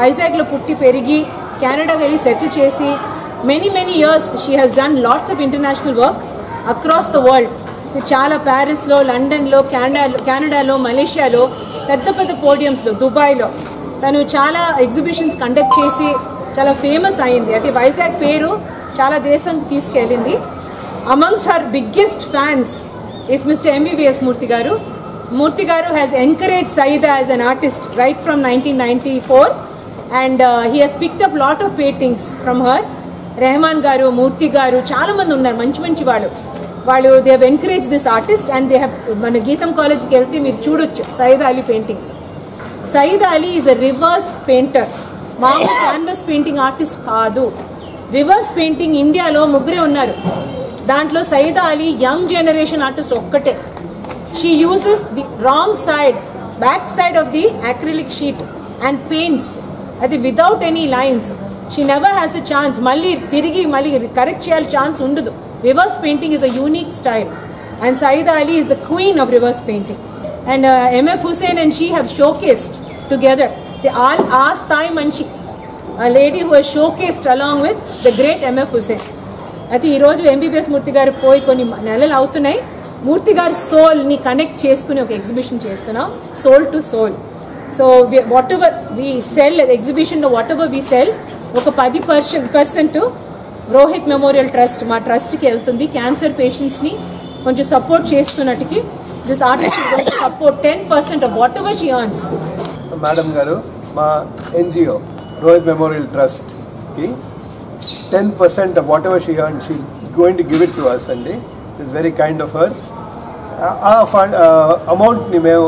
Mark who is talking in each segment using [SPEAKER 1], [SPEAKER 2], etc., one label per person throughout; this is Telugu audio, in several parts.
[SPEAKER 1] వైజాగ్లో పుట్టి పెరిగి కెనడా వెళ్ళి సెటిల్ చేసి many many years she has done lots of international work across the world చాలా ప్యారిస్లో లండన్లో కెనడాలో కెనడాలో మలేషియాలో పెద్ద పెద్ద పోడియంస్లో దుబాయ్లో తను చాలా ఎగ్జిబిషన్స్ కండక్ట్ చేసి చాలా ఫేమస్ అయింది అయితే వైజాగ్ పేరు చాలా దేశానికి తీసుకెళ్ళింది amongst her biggest fans is mister MBBS Murthy garu Murthy garu has encourage Syeda as an artist right from nineteen ninety four and he has picked up lot of paintings from her Rahman garu Murthy గారు చాలా మంది ఉన్నారు మంచి మంచి వాళ్ళు వాళ్ళు they have encourage this artist and they have మన గీతం కాలేజ్కి వెళ్తే మీరు చూడొచ్చు Syed Ali paintings Saeed Ali is a reverse painter మామూలు క్యాన్వస్ పెయింటింగ్ ఆర్టిస్ట్ కాదు రివర్స్ పెయింటింగ్ ఇండియాలో ముగ్గురే ఉన్నారు దాంట్లో Saeed Ali young generation artist ఒక్కటే she uses the wrong side back side of the acrylic sheet and paints అది without any lines she never has a chance మళ్ళీ తిరిగి మళ్ళీ కరెక్ట్ చేయాలి ఛాన్స్ ఉండదు reverse painting is a unique style and Saeed Ali is the queen of reverse painting. And uh, M.F. Hussain and she have showcased together. They all asked Thai Manchi, a lady who has showcased along with the great M.F. Hussain. అయితే ఈరోజు ఎంబీబీఎస్ మూర్తి గారు పోయి కొన్ని నెలలు అవుతున్నాయి మూర్తి గారి సోల్ని కనెక్ట్ చేసుకుని ఒక ఎగ్జిబిషన్ చేస్తున్నాం soul to soul so whatever we sell ఎగ్జిబిషన్లో వాట్ ఎవర్ వి సెల్ ఒక పది percent percent Rohit memorial trust మా ట్రస్ట్కి వెళ్తుంది క్యాన్సర్ పేషెంట్స్ని కొంచెం సపోర్ట్ చేస్తున్నట్టుకి this artist support ten percent of whatever she earns
[SPEAKER 2] madam గారు మా ఎన్జిఓ రోహిత్ మెమోరియల్ ట్రస్ట్కి ten percent of whatever she earn she going to give it to us అండి it's very kind of her ఆ ఫండ్ అమౌంట్ని మేము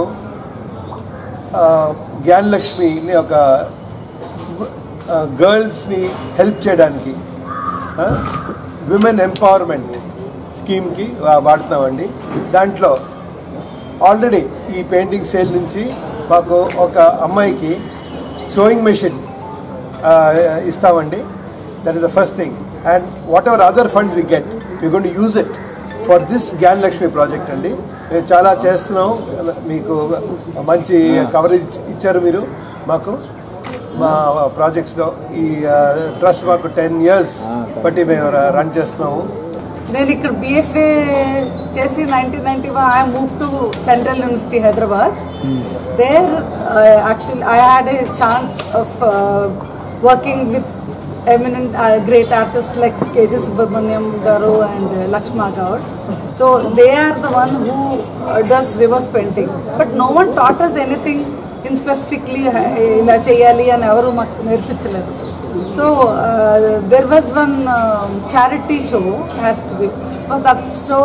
[SPEAKER 2] జ్ఞానలక్ష్మిని ఒక గర్ల్స్ని హెల్ప్ చేయడానికి విమెన్ ఎంపవర్మెంట్ స్కీమ్కి వాడుతున్నామండి దాంట్లో ఆల్రెడీ ఈ పెయింటింగ్ సేల్ నుంచి మాకు ఒక అమ్మాయికి సోయింగ్ మెషిన్ ఇస్తామండి that is the first thing and whatever other funds we get we gonna use it for this Gyan Lakshmi project అండి మేము చాలా చేస్తున్నాం మీకు మంచి కవరేజ్ ఇచ్చారు మీరు మాకు మా ప్రాజెక్ట్స్లో ఈ ట్రస్ట్ మాకు టెన్ ఇయర్స్ బట్టి మేము రన్ చేస్తున్నాము
[SPEAKER 3] నేను ఇక్కడ బిఎఫ్ఏ చేసి nineteen ninety one I move to central university Hyderabad there actually I had a chance of working with eminent uh, great artists like K.J. Subramaniam Garu and uh, Lakshma Gaur. So they are the one who uh, does reverse painting. But no one taught us anything in specifically uh, ఇలా చేయాలి అని ఎవరు మాకు నేర్పించలేదు so there was one charity show has to be so that show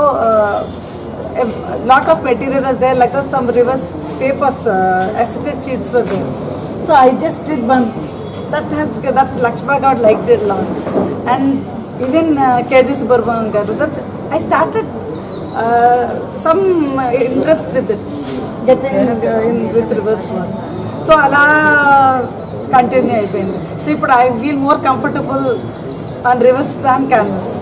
[SPEAKER 3] lot of material was there like some reverse papers acetate sheets were there so I just did one that has that Lakshma God liked it a lot, and even uh, KG Subramanian Garu. That's I started uh, some interest with it, getting uh, in with reverse work. So అలా కంటిన్యూ అయిపోయింది సో ఇప్పుడు I feel more comfortable on reverse than canvas